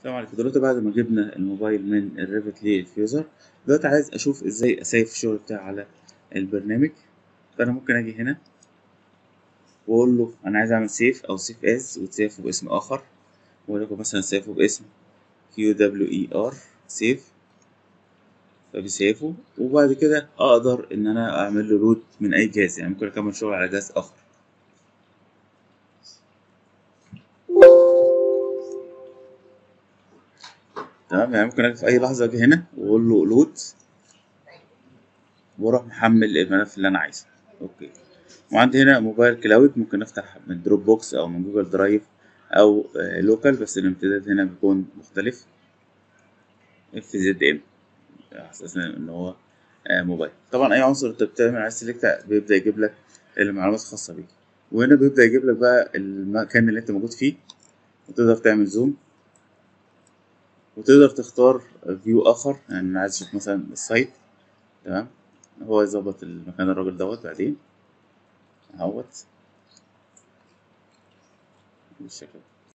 السلام عليكم دلوقتي بعد ما جبنا الموبايل من الريفت للفيوزر دلوقتي عايز اشوف ازاي اسيف الشغل بتاعي على البرنامج فانا ممكن اجي هنا واقول له انا عايز اعمل سيف او سيف از وتسيفه باسم اخر ولكن مثلا سيفه باسم كيو دبليو اي ار سيف فبيسيفه وبعد كده اقدر ان انا اعمل له لود من اي جهاز يعني ممكن اكمل شغل على جهاز اخر تمام يعني ممكن اجي في اي لحظه اجي هنا واقول له لود واروح محمل الملف اللي انا عايزه اوكي وعندي هنا موبايل كلاود ممكن افتح من دروب بوكس او من جوجل درايف او آه لوكال بس الامتداد هنا بيكون مختلف اف زد ام اساسا ان هو آه موبايل طبعا اي عنصر انت بتعمل عليه سيلكت بيبدا يجيب لك المعلومات الخاصه بيك وهنا بيبدا يجيب لك بقى المكان اللي انت موجود فيه وتقدر تعمل زوم وتقدر تختار فيو اخر يعني انا عايز اشوف مثلا السايت تمام هو يظبط المكان الراجل دوت بعدين اهوت بالشكل ده